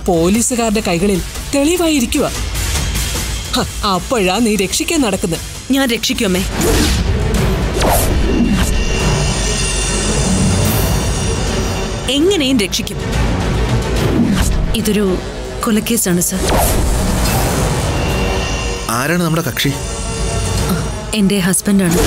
പോലീസുകാരുടെ കൈകളിൽ തെളിവായിരിക്കുക അപ്പോഴാ നീ രക്ഷിക്കാൻ നടക്കുന്നത് ഞാൻ രക്ഷിക്കും അമ്മേ എങ്ങനെയും രക്ഷിക്കും ഇതൊരു കൊലക്കേസാണ് സർ ആരാണ് നമ്മുടെ കക്ഷി എന്റെ ഹസ്ബൻഡാണ്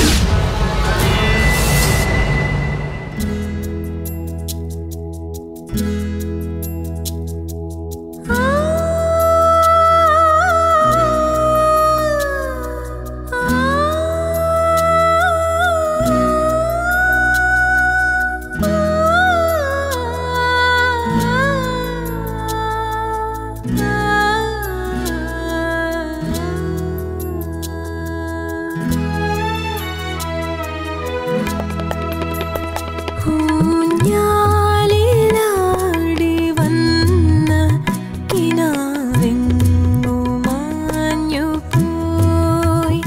ഊഞ്ഞാലിലാടി വന്ന കിനാവെങ്ങു മാഞ്ഞു പോയി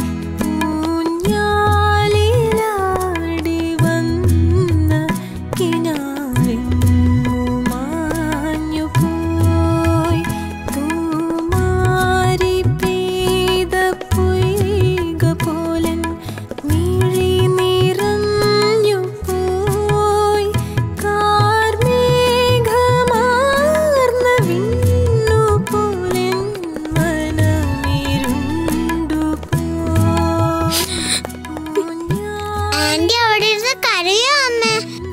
ഊഞ്ഞാലിലാടി വന്ന കിനാവെങ്ങു മാഞ്ഞു പോയി തൂമാരി പെയ്ത പൊയ്ക പോലൻ മിഴി നിറഞ്ഞു പോയി കാർമേഘമാർന്ന വിണ്ണു പോലൻ മനമിരുണ്ടു പോയി ആന്റി അവിടെ ഇരുന്ന് കരയോ അമ്മ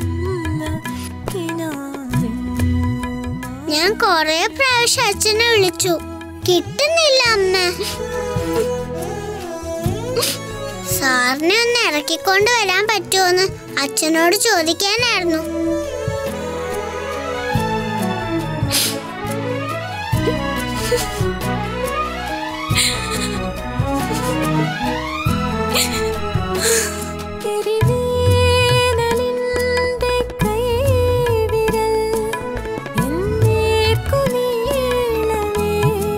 ഞാൻ കൊറേ പ്രാവശ്യം അച്ഛനെ വിളിച്ചു കിട്ടുന്നില്ല അമ്മ സാറിനെ ഒന്ന് ഇറക്കിക്കൊണ്ട് വരാൻ പറ്റുമോന്ന് അച്ഛനോട് ചോദിക്കാനായിരുന്നു തിരുവേനലിന്റെ കൈവിരൽ എന്നേർക്കു നീളവേ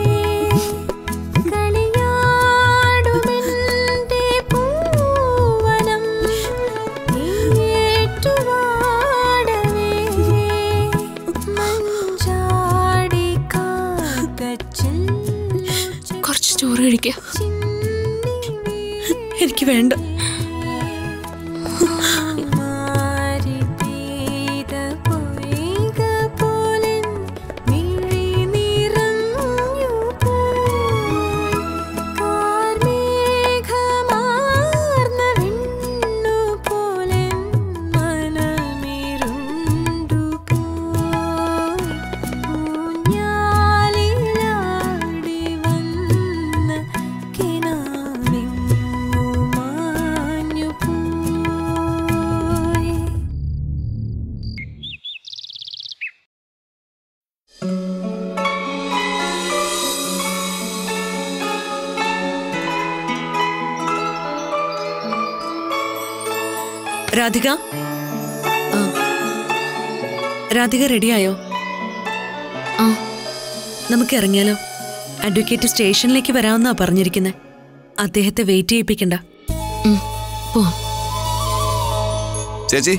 കളിയാടുമെന്റെ പൂവനം നീയേറ്റുവാടവേ മഞ്ചാടി കാക്കച്ചിൽ കുറച്ച് ചോറ് കഴിക്കുക എനിക്ക് വേണ്ട മാരി പെയ്ത പൊയ്ക പോലൻ മിഴി നിറഞ്ഞു പോയി കാർമേഘമാർന്ന വിണ്ണു പോലൻ മനമിരുണ്ടു പോയി ഊഞ്ഞാലിലാടി വന്ന കിനാവെങ്ങു മാഞ്ഞു പോയി രാധിക ആ. രാധിക റെഡിയായോ ആ നമുക്ക് ഇറങ്ങിയാലോ അഡ്വക്കേറ്റ് സ്റ്റേഷനിലേക്ക് വരാമെന്നാ പറഞ്ഞിരിക്കുന്നത് അദ്ദേഹത്തെ വെയിറ്റ് ചെയ്യിപ്പിക്കണ്ട പോ ചേച്ചി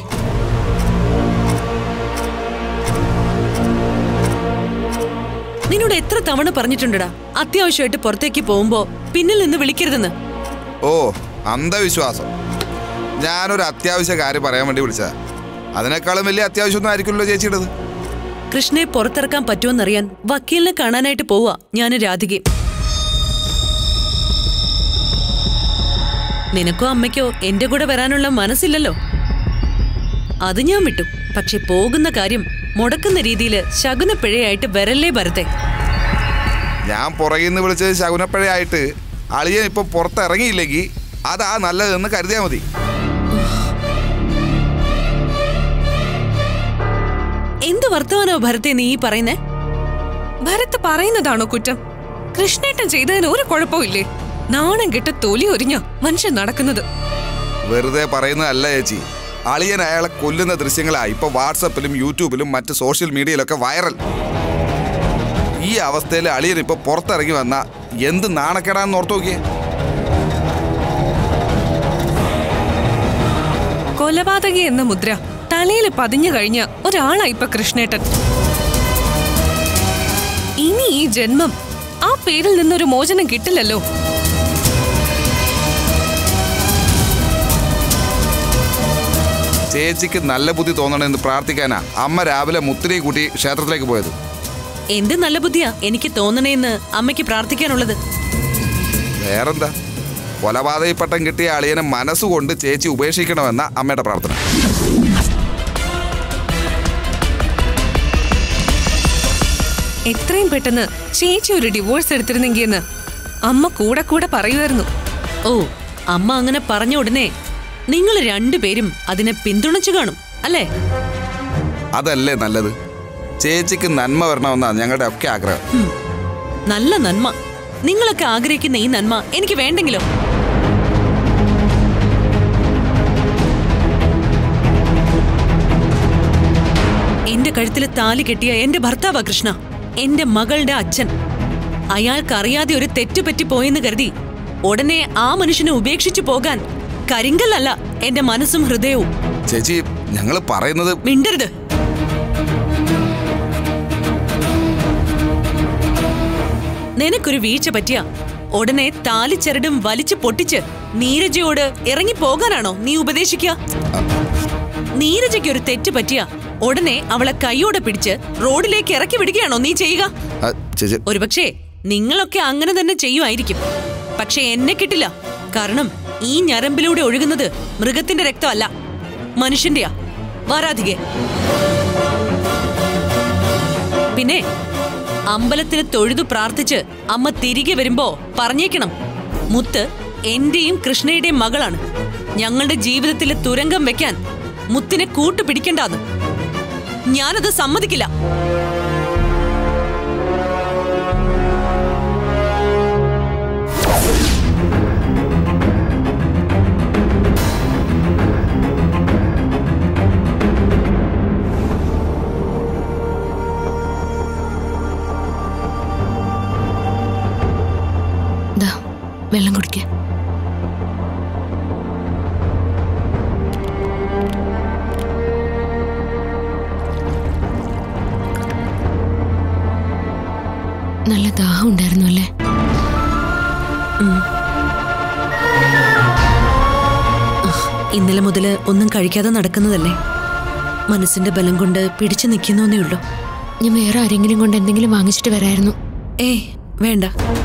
നിന്നോട് എത്ര തവണ പറഞ്ഞിട്ടുണ്ടടാ അത്യാവശ്യമായിട്ട് പുറത്തേക്ക് പോകുമ്പോ പിന്നിൽ നിന്ന് വിളിക്കരുതെന്ന് ഓ അന്ധവിശ്വാസം ഞാനൊരു അത്യാവശ്യ കാര്യം പറയാൻ വേണ്ടി വിളിച്ചതാ അതിനേക്കാളും വലിയ അത്യാവശ്യമൊന്നും ആയിരിക്കുമല്ലോ ചേച്ചിയുടേത് കൃഷ്ണയെ പുറത്തിറക്കാൻ പറ്റുമെന്നറിയാൻ വക്കീലിനെ കാണാനായിട്ട് പോവാ ഞാൻ രാധികയും നിനക്കോ അമ്മയ്ക്കോ എന്റെ കൂടെ വരാനുള്ള മനസ്സില്ലല്ലോ അത് ഞാൻ വിട്ടു പക്ഷെ പോകുന്ന കാര്യം മുടക്കുന്ന രീതിയിൽ ശകുനപ്പിഴയായിട്ട് വരല്ലേ ഭരത്തെ ഞാൻ പുറകിൽ നിന്ന് വിളിച്ചത് ശകുനപ്പഴയായിട്ട് അളിയൻ ഇപ്പൊ പുറത്തിറങ്ങിയില്ലെങ്കിൽ അതാ നല്ലതെന്ന് കരുതിയാൽ മതി എന്ത് വർത്തമാനോ ഭരത്തെ നീ ഈ പറയുന്നേ ഭരത് പറയുന്നതാണോ കുറ്റം കൃഷ്ണേട്ടൻ ചെയ്തതിന് ഒരു കുഴപ്പമില്ലേ നാണം കെട്ട് തൊലി ഒരിഞ്ഞ മനുഷ്യൻ നടക്കുന്നത് വെറുതെ പറയുന്നതല്ല ചേച്ചി അളിയൻ അയാളെ കൊല്ലുന്ന ദൃശ്യങ്ങളാ ഇപ്പൊ വാട്സപ്പിലും യൂട്യൂബിലും മറ്റ് സോഷ്യൽ മീഡിയയിലൊക്കെ വൈറൽ ഈ അവസ്ഥയിൽ അളിയൻ ഇപ്പൊ പുറത്തിറങ്ങി വന്ന എന്ത് നാണക്കേടാന്ന് ഓർത്തു നോക്കിയേ കൊലപാതകി എന്ന മുദ്ര തലയിൽ പതിഞ്ഞു കഴിഞ്ഞ ഒരാളാ ഇപ്പൊ കൃഷ്ണേട്ടൻ ഈ ജന്മം ആ പേരിൽ നിന്നൊരു മോചനം കിട്ടില്ലല്ലോ ചേച്ചിക്ക് നല്ല ബുദ്ധി തോന്നണമെന്ന് പ്രാർത്ഥിക്കാനാ അമ്മ രാവിലെ മുത്തിരി കൂട്ടി ക്ഷേത്രത്തിലേക്ക് പോയത് എന്ത് നല്ല ബുദ്ധിയാ എനിക്ക് തോന്നണേന്ന് അമ്മയ്ക്ക് പ്രാർത്ഥിക്കാനുള്ളത് വേറെന്താ കൊലപാതക പട്ടം കിട്ടിയ അളിയനെ മനസ്സുകൊണ്ട് ചേച്ചി ഉപേക്ഷിക്കണമെന്ന അമ്മയുടെ പ്രാർത്ഥന എത്രയും പെട്ടെന്ന് ചേച്ചി ഒരു ഡിവോഴ്സ് എടുത്തിരുന്നെങ്കിൽ എന്ന് അമ്മ കൂടെ കൂടെ പറയുമായിരുന്നു ഓ അമ്മ അങ്ങനെ പറഞ്ഞ ഉടനെ നിങ്ങൾ രണ്ടുപേരും അതിനെ പിന്തുണച്ചു കാണും അല്ലേ അതല്ലേ നല്ലത് ചേച്ചിക്ക് നന്മ വരണമെന്നാണ് ഞങ്ങളുടെ ഒക്കെ ആഗ്രഹം ഹും, നല്ല നന്മ നിങ്ങളൊക്കെ ആഗ്രഹിക്കുന്ന ഈ നന്മ എനിക്ക് വേണ്ടെങ്കിലോ എന്റെ കഴുത്തിൽ താലി കെട്ടിയ എന്റെ ഭർത്താവാ കൃഷ്ണ എന്റെ മകളുടെ അച്ഛൻ അയാൾക്കറിയാതെ ഒരു തെറ്റ് പറ്റിപ്പോയെന്ന് കരുതി ഉടനെ ആ മനുഷ്യനെ ഉപേക്ഷിച്ചു പോകാൻ കരിങ്കല്ലല്ല എന്റെ മനസ്സും ഹൃദയവും ചേച്ചി ഞങ്ങൾ പറയുന്നത് മിണ്ടരുത് നിനക്കൊരു വീഴ്ച പറ്റിയ ഉടനെ താലിച്ചരടും വലിച്ചു പൊട്ടിച്ച് നീരജയോട് ഇറങ്ങി പോകാനാണോ നീ ഉപദേശിക്കുക നീരജയ്ക്ക് ഒരു തെറ്റ് പറ്റിയ ഉടനെ അവളെ കൈയോടെ പിടിച്ച് റോഡിലേക്ക് ഇറക്കി വിടുകയാണോ നീ ചെയ്യുക ആ, ചേച്ചി ഒരുപക്ഷേ നിങ്ങളൊക്കെ അങ്ങനെ തന്നെ ചെയ്യുമായിരിക്കും പക്ഷെ എന്നെ കിട്ടില്ല കാരണം ഈ ഞരമ്പിലൂടെ ഒഴുകുന്നത് മൃഗത്തിന്റെ രക്തമല്ല മനുഷ്യന്റെയാ വാരാധികെ പിന്നെ അമ്പലത്തിൽ തൊഴുതു പ്രാർത്ഥിച്ച് അമ്മ തിരികെ വരുമ്പോ പറഞ്ഞേക്കണം മുത്ത് എന്റെയും കൃഷ്ണയുടെയും മകളാണ് ഞങ്ങളുടെ ജീവിതത്തിലെ തുരങ്കം വെക്കാൻ മുത്തിനെ കൂട്ടുപിടിക്കണ്ടാന്ന് ഞാനത് സമ്മതിക്കില്ല ദാ വെള്ളം കുടിക്കാൻ നല്ല ദാഹം ഉണ്ടായിരുന്നു അല്ലേ ഇന്നലെ മുതല് ഒന്നും കഴിക്കാതെ നടക്കുന്നതല്ലേ മനസ്സിന്റെ ബലം കൊണ്ട് പിടിച്ചു നിൽക്കുന്നേ ഉള്ളൂ ഞാൻ വേറെ ആരെങ്കിലും കൊണ്ട് എന്തെങ്കിലും വാങ്ങിച്ചിട്ട് വരായിരുന്നു ഏയ് വേണ്ട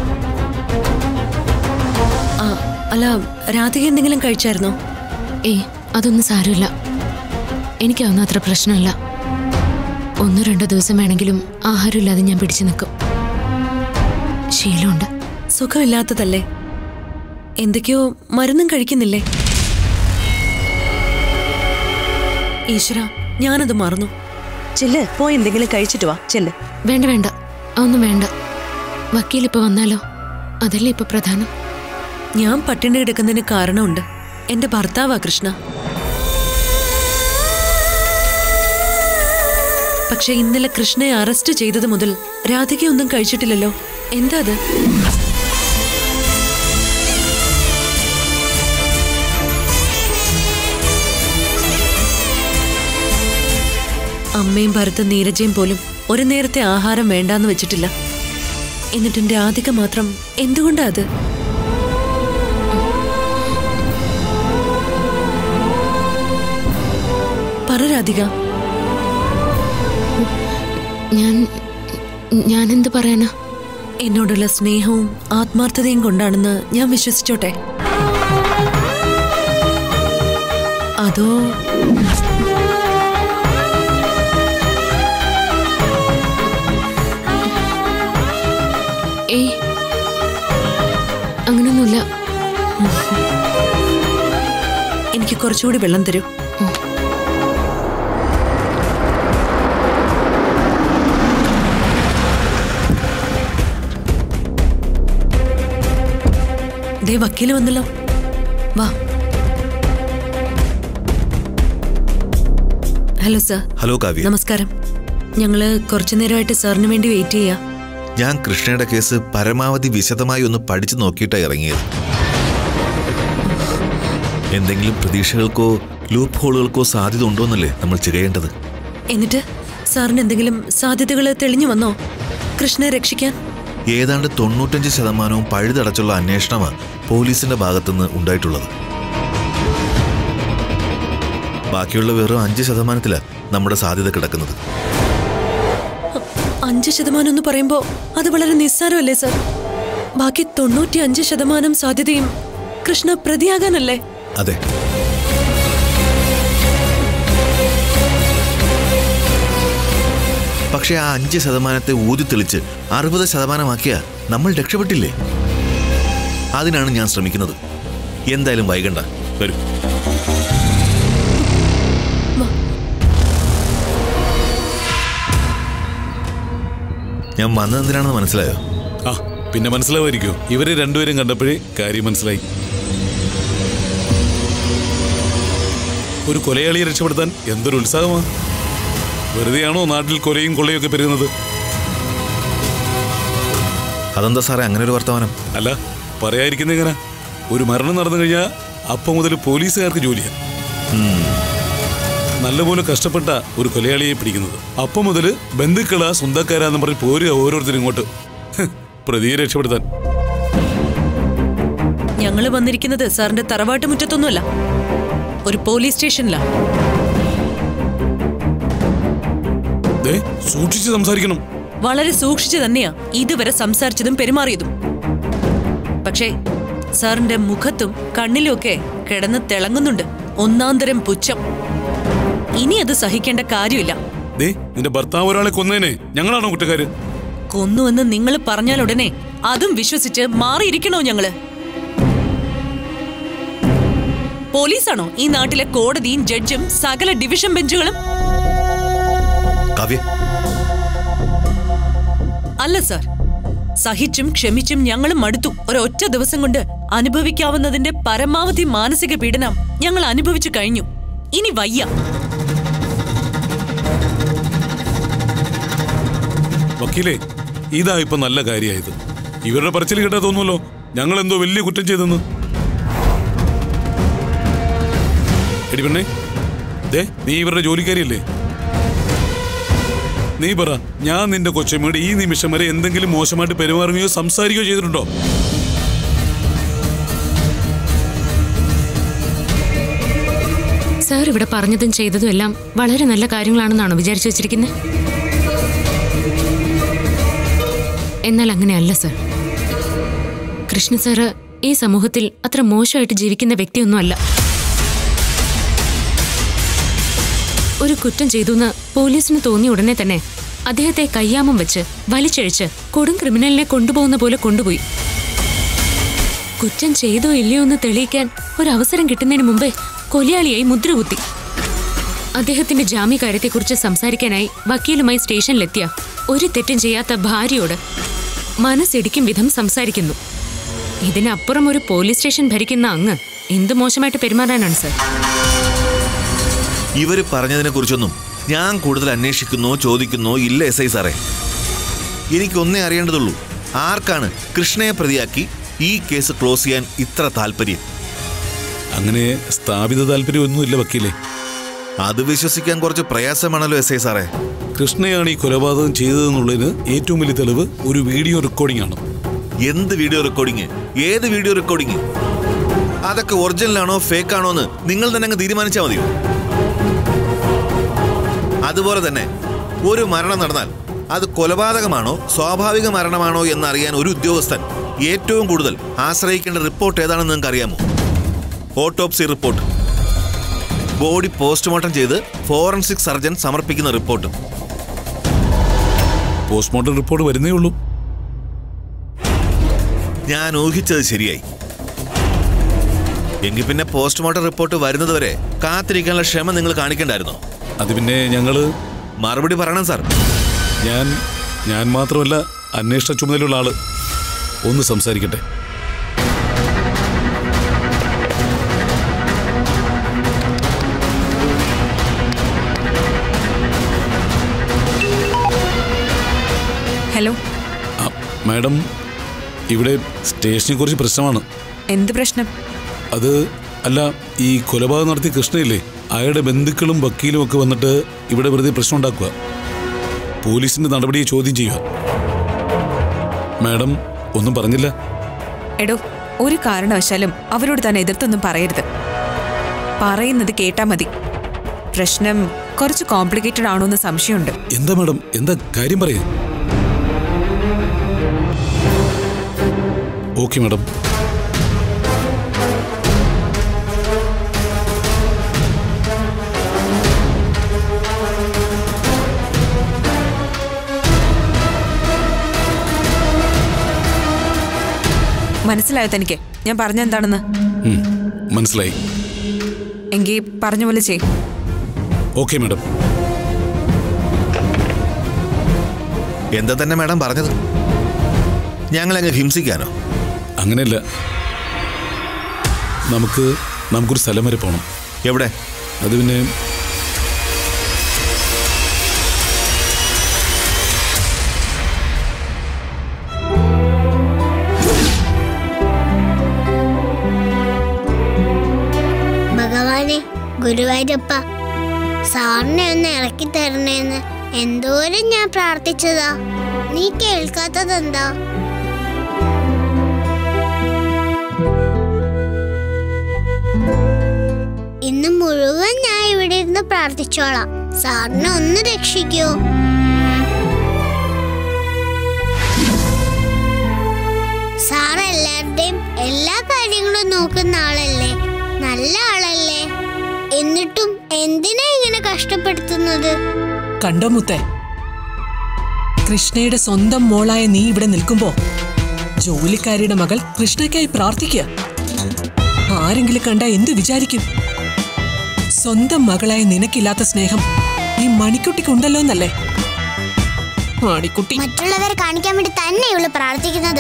ആ അല്ല രാധിക എന്തെങ്കിലും കഴിച്ചായിരുന്നോ ഏയ് അതൊന്നും സാരമില്ല എനിക്കതൊന്നും അത്ര പ്രശ്നമല്ല ഒന്നോ രണ്ടോ ദിവസം വേണമെങ്കിലും ആഹാരമില്ലാതെ ഞാൻ പിടിച്ചു നിൽക്കും ശീലമുണ്ട് സുഖമില്ലാത്തതല്ലേ എന്തൊക്കെയോ മരുന്നും കഴിക്കുന്നില്ലേ ഈശ്വര ഞാനത് മറന്നു ചെല്ല് പോയി എന്തെങ്കിലും കഴിച്ചിട്ട് വാ ചെല്ല് വേണ്ട വേണ്ട അതൊന്നും വേണ്ട വക്കീൽ ഇപ്പൊ വന്നാലോ അതല്ലേ ഇപ്പൊ പ്രധാനം ഞാൻ പട്ടിണി കിടക്കുന്നതിന് കാരണമുണ്ട് എന്റെ ഭർത്താവാ കൃഷ്ണ പക്ഷെ ഇന്നലെ കൃഷ്ണയെ അറസ്റ്റ് ചെയ്തത് മുതൽ രാധിക ഒന്നും കഴിച്ചിട്ടില്ലല്ലോ എന്താ അത് അമ്മയും ഭരത്തും നീരജയും പോലും ഒരു നേരത്തെ ആഹാരം വേണ്ടാന്ന് വെച്ചിട്ടില്ല എന്നിട്ടും രാധിക മാത്രം എന്തുകൊണ്ടാ അത് പറ രാധിക ഞാൻ ഞാനെന്ത് പറയാനാ എന്നോടുള്ള സ്നേഹവും ആത്മാർത്ഥതയും കൊണ്ടാണെന്ന് ഞാൻ വിശ്വസിച്ചോട്ടെ അതോ ഏയ് അങ്ങനൊന്നുമില്ല എനിക്ക് കുറച്ചുകൂടി വെള്ളം തരൂ ദേ വക്കീല് വന്നല്ലോ വാ ഹലോ സർ ഹലോ കാവ്യ നമസ്കാരം ഞങ്ങള് കുറച്ചു നേരമായിട്ട് സാറിന് വേണ്ടി വെയിറ്റ് ചെയ്യാ ഞാൻ കൃഷ്ണയുടെ കേസ് പരമാവധി വിശദമായി ഒന്ന് പഠിച്ചു നോക്കിയിട്ടാണ് ഇറങ്ങിയത് എന്തെങ്കിലും പ്രതീക്ഷകൾക്കോ ലൂപ്പ് ഹോളുകൾക്കോ സാധ്യത ഉണ്ടോന്നല്ലേ നമ്മൾ ചെയ്യേണ്ടത് എന്നിട്ട് സാറിന് എന്തെങ്കിലും സാധ്യതകൾ തെളിഞ്ഞു വന്നോ കൃഷ്ണയെ രക്ഷിക്കാൻ ഏതാണ്ട് തൊണ്ണൂറ്റഞ്ച് ശതമാനവും പഴുതടച്ചുള്ള അന്വേഷണമാണ് പോലീസിന്റെ ഭാഗത്തുനിന്ന് ഉണ്ടായിട്ടുള്ളത് ബാക്കിയുള്ള വെറും അഞ്ച് ശതമാനത്തിലാണ് നമ്മുടെ സാധ്യത കിടക്കുന്നത് അഞ്ച് ശതമാനം എന്ന് പറയുമ്പോ അത് വളരെ നിസ്സാരമല്ലേ സർ ബാക്കി തൊണ്ണൂറ്റി അഞ്ച് ശതമാനം സാധ്യതയും കൃഷ്ണ പ്രതിയാകാനല്ലേ അതെ പക്ഷെ ആ അഞ്ച് ശതമാനത്തെ ഊതിത്തെളിച്ച് അറുപത് ശതമാനമാക്കിയ നമ്മൾ രക്ഷപ്പെട്ടില്ലേ അതിനാണ് ഞാൻ ശ്രമിക്കുന്നത് എന്തായാലും വൈകണ്ട വരൂ ഞാൻ വന്നതെന്തിനാണെന്ന് മനസ്സിലായോ ആ പിന്നെ മനസ്സിലാവുമായിരിക്കോ ഇവരെ രണ്ടുപേരും കണ്ടപ്പോഴേ കാര്യം മനസ്സിലായി ഒരു കൊലയാളിയെ രക്ഷപ്പെടുത്താൻ എന്തൊരു ഉത്സാഹമാ വെറുതെയാണോ നാട്ടിൽ കൊലയും കൊള്ളയും ഒക്കെ പെരുകുന്നത് അതെന്താ സാറേ അങ്ങനെ ഒരു വർത്തമാനം അല്ല പറയാതിരിക്കുന്ന എങ്ങനെ ഒരു മരണം നടന്നു കഴിഞ്ഞാൽ അപ്പം മുതൽ പോലീസുകാർക്ക് ജോലിയാ നല്ലപോലെ കഷ്ടപ്പെട്ട ഒരു കൊലയാളിയെ പിടിക്കുന്നത് അപ്പം മുതൽ ബന്ധുക്കളാ സ്വന്തക്കാരാന്ന് പറഞ്ഞ് പോരുക ഓരോരുത്തരും ഇങ്ങോട്ട് ഹ്, പ്രതിയെ രക്ഷപ്പെടുത്താൻ ഞങ്ങള് വന്നിരിക്കുന്നത് സാറിന്റെ തറവാട്ട് മുറ്റത്തൊന്നുമല്ല ഒരു പോലീസ് സ്റ്റേഷനിലാ ദേ സൂക്ഷിച്ച് സംസാരിക്കണം വളരെ സൂക്ഷിച്ചു തന്നെയാ ഇതുവരെ സംസാരിച്ചതും പെരുമാറിയതും പക്ഷേ സാറിന്റെ മുഖത്തും കണ്ണിലുമൊക്കെ കിടന്ന് തിളങ്ങുന്നുണ്ട് ഒന്നാന്തരം പുച്ഛം ഇനി അത് സഹിക്കേണ്ട കാര്യമില്ല ദേ നിന്റെ ഭർത്താവ് ഒരാളെ കൊന്നേനെ ഞങ്ങളാണോ കുറ്റക്കാര് കൊന്നുവെന്ന് നിങ്ങൾ പറഞ്ഞാൽ ഉടനെ അതും വിശ്വസിച്ച് മാറിയിരിക്കണോ ഞങ്ങള് പോലീസാണോ ഈ നാട്ടിലെ കോടതിയും ജഡ്ജും സകല ഡിവിഷൻ ബെഞ്ചുകളും കാവ്യ അല്ല സാർ സഹിച്ചും ക്ഷമിച്ചും ഞങ്ങളും മടുത്തു ഒരൊറ്റ ദിവസം കൊണ്ട് അനുഭവിക്കാവുന്നതിന്റെ പരമാവധി മാനസിക പീഡനം ഞങ്ങൾ അനുഭവിച്ചു കഴിഞ്ഞു ഇനി വയ്യ വക്കീലേ ഇതാ ഇപ്പൊ നല്ല കാര്യമായത് ഇവരുടെ പറച്ചിൽ കേട്ടാ തോന്നുമല്ലോ ഞങ്ങൾ എന്തോ വലിയ കുറ്റം ചെയ്തെന്ന് എടി പെണ്ണേ ദേ നീ ഇവരുടെ ജോലിക്കാരിയല്ലേ നീ പറ ഞാൻ നിന്റെ കൊച്ചമ്മയുടെ ഈ നിമിഷം വരെ എന്തെങ്കിലും മോശമായിട്ട് പെരുമാറുകയോ സംസാരിക്കുകയോ ചെയ്തിട്ടുണ്ടോ സാർ ഇവിടെ പറഞ്ഞതും ചെയ്തതും എല്ലാം വളരെ നല്ല കാര്യങ്ങളാണെന്നാണോ വിചാരിച്ചു വെച്ചിരിക്കുന്നത് എന്നാൽ അങ്ങനെയല്ല സർ കൃഷ്ണ സാറ് ഈ സമൂഹത്തിൽ അത്ര മോശമായിട്ട് ജീവിക്കുന്ന വ്യക്തിയൊന്നുമല്ല ഒരു കുറ്റം ചെയ്തു എന്ന് പോലീസിന് തോന്നിയ ഉടനെ തന്നെ അദ്ദേഹത്തെ കയ്യാമം വെച്ച് വലിച്ചഴിച്ച് കൊടും ക്രിമിനലിനെ കൊണ്ടുപോകുന്ന പോലെ കൊണ്ടുപോയി കുറ്റം ചെയ്തോ ഇല്ലയോ എന്ന് തെളിയിക്കാൻ ഒരു അവസരം കിട്ടുന്നതിന് മുമ്പേ കൊലയാളിയായി മുദ്രകുത്തി അദ്ദേഹത്തിന്റെ ജാമ്യകാര്യത്തെക്കുറിച്ച് സംസാരിക്കാനായി വക്കീലുമായി സ്റ്റേഷനിലെത്തിയ ഒരു തെറ്റും ചെയ്യാത്ത ഭാര്യയോട് മനസ്സിടിക്കും വിധം സംസാരിക്കുന്നു ഇതിനപ്പുറം ഒരു പോലീസ് സ്റ്റേഷൻ ഭരിക്കുന്ന അങ്ങ് എന്ത് മോശമായിട്ട് പെരുമാറാനാണ് സർ ഇവര് പറഞ്ഞതിനെ കുറിച്ചൊന്നും ഞാൻ കൂടുതൽ അന്വേഷിക്കുന്നോ ചോദിക്കുന്നോ ഇല്ല എസ് ഐ സാറേ എനിക്കൊന്നേ അറിയേണ്ടതുള്ളൂ ആർക്കാണ് കൃഷ്ണയെ പ്രതിയാക്കി ഈ കേസ് ക്ലോസ് ചെയ്യാൻ ഇത്ര താല്പര്യം അങ്ങനെ സ്ഥാപിത താല്പര്യമൊന്നുമില്ല വക്കീലേ അത് വിശ്വസിക്കാൻ കുറച്ച് പ്രയാസമാണല്ലോ എസ് ഐ സാറേ കൃഷ്ണയാണ് ഈ കൊലപാതകം ചെയ്തതെന്നുള്ളതിന് ഏറ്റവും വലിയ തെളിവ് ഒരു വീഡിയോ റെക്കോർഡിംഗ് ആണ് എന്ത് വീഡിയോ റെക്കോർഡിങ് ഏത് വീഡിയോ റെക്കോർഡിങ് അതൊക്കെ ഒറിജിനൽ ആണോ ഫേക്ക് ആണോ എന്ന് നിങ്ങൾ തന്നെ അങ്ങ് തീരുമാനിച്ചാൽ മതിയോ അതുപോലെ തന്നെ ഒരു മരണം നടന്നാൽ അത് കൊലപാതകമാണോ സ്വാഭാവിക മരണമാണോ എന്നറിയാൻ ഒരു ഉദ്യോഗസ്ഥൻ ഏറ്റവും കൂടുതൽ ആശ്രയിക്കേണ്ട റിപ്പോർട്ട് ഏതാണെന്ന് നിങ്ങൾക്ക് അറിയാമോ ഓട്ടോപ്സി റിപ്പോർട്ട് ബോഡി പോസ്റ്റ്മോർട്ടം ചെയ്ത് ഫോറൻസിക് സർജൻ സമർപ്പിക്കുന്ന റിപ്പോർട്ട് പോസ്റ്റ്മോർട്ടം റിപ്പോർട്ട് വരുന്നേ ഉള്ളൂ ഞാൻ ഊഹിച്ചത് ശരിയായി എങ്കിൽ പിന്നെ പോസ്റ്റ്മോർട്ടം റിപ്പോർട്ട് വരുന്നതുവരെ കാത്തിരിക്കാനുള്ള ക്ഷമ നിങ്ങൾ കാണിക്കണ്ടായിരുന്നോ അത് പിന്നെ ഞങ്ങള് മറുപടി പറയണം സാർ ഞാൻ ഞാൻ മാത്രമല്ല അന്വേഷണ ചുമതലയുള്ള ആള് ഒന്ന് സംസാരിക്കട്ടെ ഹലോ ആ, മാഡം ഇവിടെ സ്റ്റേഷനെ കുറിച്ച് പ്രശ്നമാണ് എന്ത് പ്രശ്നം അത് അല്ല ഈ കൊലപാതകം നടത്തിയ കൃഷ്ണയില്ലേ അയാളുടെ ബന്ധുക്കളും വക്കീലും ഒക്കെ വന്നിട്ട് ഇവിടെ വെറുതെ പ്രശ്നം ഉണ്ടാക്കുക പോലീസിന്റെ നടപടിയെ ചോദ്യം ചെയ്യുക മാഡം ഒന്നും പറഞ്ഞില്ല എടോ ഒരു കാരണവശാലും അവരോട് തന്നെ എതിർത്തൊന്നും പറയരുത് പറയുന്നത് കേട്ടാ മതി പ്രശ്നം കുറച്ച് കോംപ്ലിക്കേറ്റഡ് ആണോ എന്ന് സംശയമുണ്ട് എന്താ മാഡം എന്താ കാര്യം പറയൂ ഓക്കെ മാഡം മനസ്സിലായോ തനിക്ക് ഞാൻ പറഞ്ഞ എന്താണെന്ന് ഉം, മനസ്സിലായി എങ്കിൽ പറഞ്ഞ പോലെ ചെയ് ഓക്കെ മാഡം എന്താ തന്നെ മാഡം പറഞ്ഞത് ഞങ്ങളങ്ങ് ഹിംസിക്കാനോ അങ്ങനെയല്ല നമുക്ക് നമുക്കൊരു സ്ഥലം വരെ പോകണം എവിടെ അത് പിന്നെ ഭഗവാനെ ഗുരുവായൂരപ്പ സാറിനെ ഒന്ന് ഇറക്കി തരണേന്ന് എന്തോരം ഞാൻ പ്രാർത്ഥിച്ചതാ നീ കേൾക്കാത്തതെന്താ ഇന്ന് മുഴുവൻ ഞാൻ ഇവിടെ ഇരുന്ന് പ്രാർത്ഥിച്ചോളാം സാറിനെ ഒന്ന് രക്ഷിക്കൂ സാർ എല്ലാവരുടെയും എല്ലാ കാര്യങ്ങളും നോക്കുന്ന ആളല്ലേ നല്ല ആളല്ലേ എന്നിട്ടും എന്തിനാ ഇങ്ങനെ കഷ്ടപ്പെടുത്തുന്നത് കണ്ടോ മുത്തേ കൃഷ്ണയുടെ സ്വന്തം മോളായ നീ ഇവിടെ നിൽക്കുമ്പോ ജോലിക്കാരിയുടെ മകൾ കൃഷ്ണയ്ക്കായി പ്രാർത്ഥിക്കുക ആരെങ്കിലും കണ്ട എന്തു വിചാരിക്കും സ്വന്തം മകളായ നിനക്കില്ലാത്ത സ്നേഹം ഈ മണിക്കുട്ടിക്കുണ്ടല്ലോ എന്നല്ലേ മണിക്കുട്ടി മറ്റുള്ളവരെ കാണിക്കാൻ വേണ്ടി തന്നെ ഇവള് പ്രാർത്ഥിക്കുന്നത്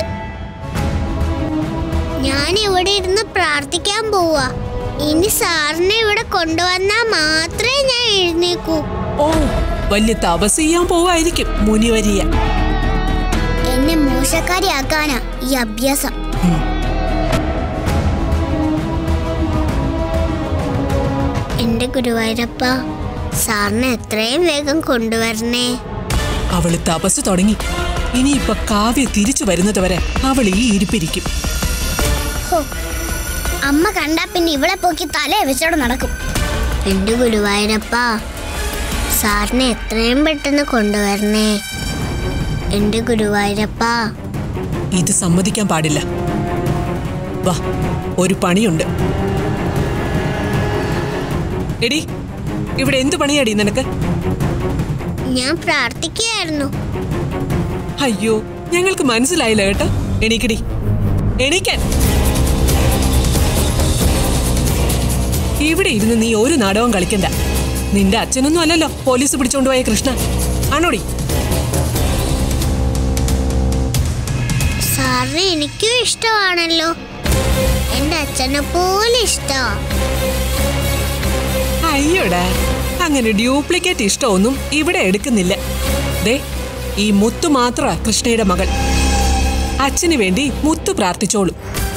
ഞാൻ ഇവിടെ ഇരുന്ന് പ്രാർത്ഥിക്കാൻ പോവാ ഇനി സാറിനെ ഇവിടെ കൊണ്ടുവന്നാ മാത്രമേ ഞാൻ എഴുന്നേക്കൂ ഓ വലിയ തപസ് ചെയ്യാൻ പോവായിരിക്കും മുനിവരിയ എന്നെ മോശക്കാരിയാക്കാനാ ഈ അഭ്യാസം എന്റെ ഗുരുവായൂരപ്പ സാറിനെ എത്രയും വേഗം കൊണ്ടുവരണേ അവള് തപസ് തുടങ്ങി ഇനിയിപ്പൊ കാവ്യ തിരിച്ചു വരുന്നത് വരെ അവൾ ഈ ഇരിപ്പിരിക്കും ഹോ, അമ്മ കണ്ടാ പിന്നെ ഇവളെ പോക്കി തലയെ വെച്ചോടെ നടക്കും എന്റെ ഗുരുവായൂരപ്പ സാറിനെ എത്രയും പെട്ടെന്ന് കൊണ്ടുവരണേ എന്റെ ഗുരുവായൂരപ്പ ഇത് സമ്മതിക്കാൻ പാടില്ല വാ ഒരു പണിയുണ്ട് എടി ഇവിടെ എന്തു പണിയാടി നിനക്ക് ഞാൻ പ്രാർത്ഥിക്കുകയായിരുന്നു അയ്യോ ഞങ്ങൾക്ക് മനസ്സിലായില്ല കേട്ടോ എണീക്കടി എണീക്കാൻ ഇവിടെ ഇരുന്ന് നീ ഒരു നാടകവും കളിക്കണ്ട നിന്റെ അച്ഛനൊന്നും അല്ലല്ലോ പോലീസ് പിടിച്ചോണ്ടുപോയ കൃഷ്ണ ആണോടി സാറിനെ എനിക്കും ഇഷ്ടമാണല്ലോ എന്റെ അച്ഛനെ പോലെ ഇഷ്ടമാ അയ്യോടാ അങ്ങനെ ഡ്യൂപ്ലിക്കേറ്റ് ഇഷ്ടമൊന്നും ഇവിടെ എടുക്കുന്നില്ല ദേ ഈ മുത്തു മാത്രമാ കൃഷ്ണയുടെ മകൾ അച്ഛന് വേണ്ടി മുത്തു പ്രാർത്ഥിച്ചോളൂ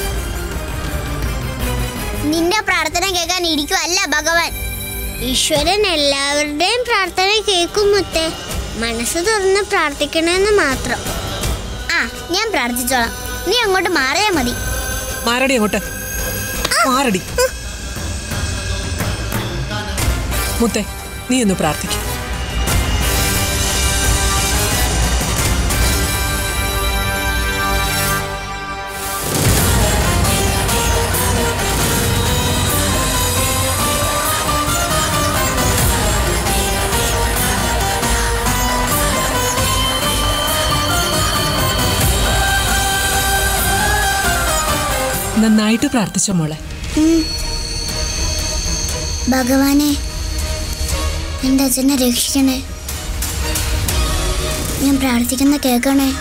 നിന്റെ പ്രാർത്ഥന കേൾക്കാൻ ഇരിക്കുവല്ല ഭഗവാൻ ഈശ്വരൻ എല്ലാവരുടെയും പ്രാർത്ഥന കേൾക്കും മുത്തേ മനസ്സ് തുറന്ന് പ്രാർത്ഥിക്കണമെന്ന് മാത്രം ആ ഞാൻ പ്രാർത്ഥിച്ചോളാം നീ അങ്ങോട്ട് മാറിയാ മതി മാറടി അങ്ങോട്ട് മാറടി മുത്തേ നീ ഒന്ന് പ്രാർത്ഥിക്കും നന്നായിട്ട് പ്രാർത്ഥിച്ചോ മോളെ ഭഗവാനെ എൻ്റെ അച്ഛനെ രക്ഷിക്കണേ ഞാൻ പ്രാർത്ഥിക്കുന്ന കേൾക്കണേ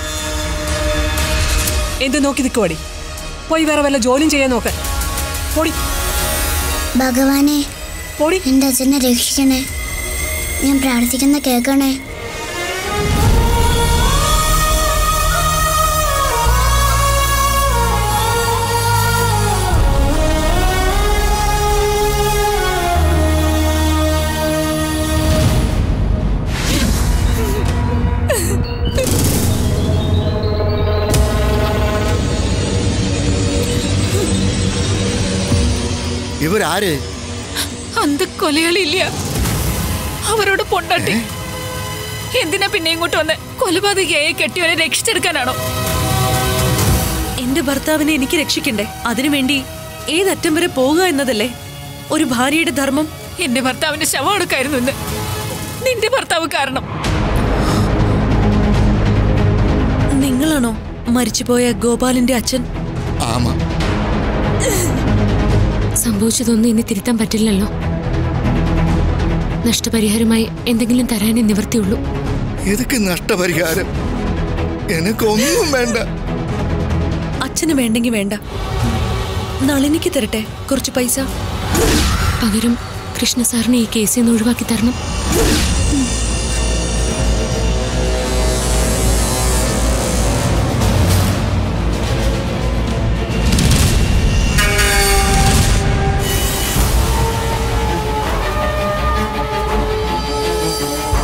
എന്ത് നോക്കി നിൽക്കുവാടി പോയി വേറെ വല്ല ജോലിയും ചെയ്യാൻ നോക്ക് പോടി ഭഗവാനെ പോടി എൻ്റെ അച്ഛനെ രക്ഷിക്കണേ ഞാൻ പ്രാർത്ഥിക്കുന്ന കേൾക്കണേ ഇവരാര് അന്ത് കൊലയാളിയില്ല അവരോട് പൊണ്ടാട്ടി എന്തിനാ പിന്നെ ഇങ്ങോട്ട് വന്ന് കൊലപാതകയായി കെട്ടിയവരെ രക്ഷിച്ചെടുക്കാനാണോ എന്റെ ഭർത്താവിനെ എനിക്ക് രക്ഷിക്കണ്ടേ അതിനുവേണ്ടി ഏതറ്റം വരെ പോകുക എന്നതല്ലേ ഒരു ഭാര്യയുടെ ധർമ്മം എന്റെ ഭർത്താവിന്റെ ശവം എടുക്കായിരുന്നു ഇന്ന് നിന്റെ ഭർത്താവ് കാരണം നിങ്ങളാണോ മരിച്ചുപോയ ഗോപാലിന്റെ അച്ഛൻ ആമാ സംഭവിച്ചതൊന്നും ഇനി തിരുത്താൻ പറ്റില്ലല്ലോ നഷ്ടപരിഹാരമായി എന്തെങ്കിലും തരാനേ നിവർത്തിയുള്ളൂ എതുക്ക് നഷ്ടപരിഹാരം എനിക്കൊന്നും വേണ്ട അച്ഛന് വേണ്ടെങ്കിൽ വേണ്ട നളിനിക്ക് തരട്ടെ കുറച്ച് പൈസ പകരം കൃഷ്ണ സാറിനെ ഈ കേസിൽ നിന്ന് ഒഴിവാക്കി തരണം